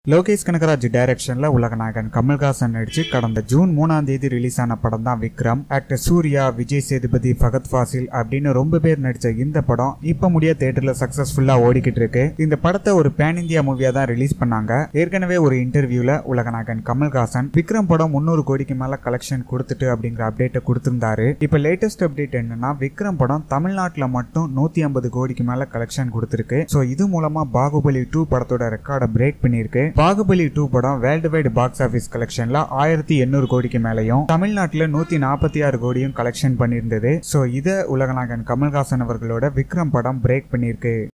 லோகேஷ் கனகராஜ் டைரக்ஷன்ல உலகநாயகன் கமல்ஹாசன் நடிச்சு கடந்த ஜூன் மூணாம் தேதி ரிலீஸ் ஆன படம் தான் விக்ரம் ஆக்டர் சூர்யா விஜய் சேதுபதி ஃபகத் ஃபாசில் அப்படின்னு ரொம்ப பேர் நடிச்ச இந்த படம் இப்ப முடிய தேட்டர்ல சக்சஸ்ஃபுல்லா ஓடிக்கிட்டு இருக்கு இந்த படத்தை ஒரு பேன் இந்தியா மூவியா தான் ரிலீஸ் பண்ணாங்க ஏற்கனவே ஒரு இன்டர்வியூல உலகநாயகன் கமல்ஹாசன் விக்ரம் படம் முன்னூறு கோடிக்கு மேல கலெக்ஷன் கொடுத்துட்டு அப்படிங்கிற அப்டேட்டை கொடுத்திருந்தாரு இப்ப லேட்டஸ்ட் அப்டேட் என்னன்னா விக்ரம் படம் தமிழ்நாட்டுல மட்டும் நூத்தி ஐம்பது கோடிக்கு மேல கலெக்ஷன் கொடுத்திருக்கு சோ இது மூலமா பாகுபலி டூ படத்தோட ரெக்கார்டை பிரேக் பண்ணியிருக்கு பாகுபலி டூ படம் வேர்ல்டு வைடு பாக்ஸ் ஆபீஸ் கலெக்ஷன்ல ஆயிரத்தி எண்ணூறு கோடிக்கு மேலையும் தமிழ்நாட்டுல நூத்தி நாற்பத்தி ஆறு கோடியும் கலெக்ஷன் பண்ணியிருந்தது சோ இத உலகநாயகன் கமல்ஹாசன் அவர்களோட விக்ரம் படம் பிரேக் பண்ணியிருக்கு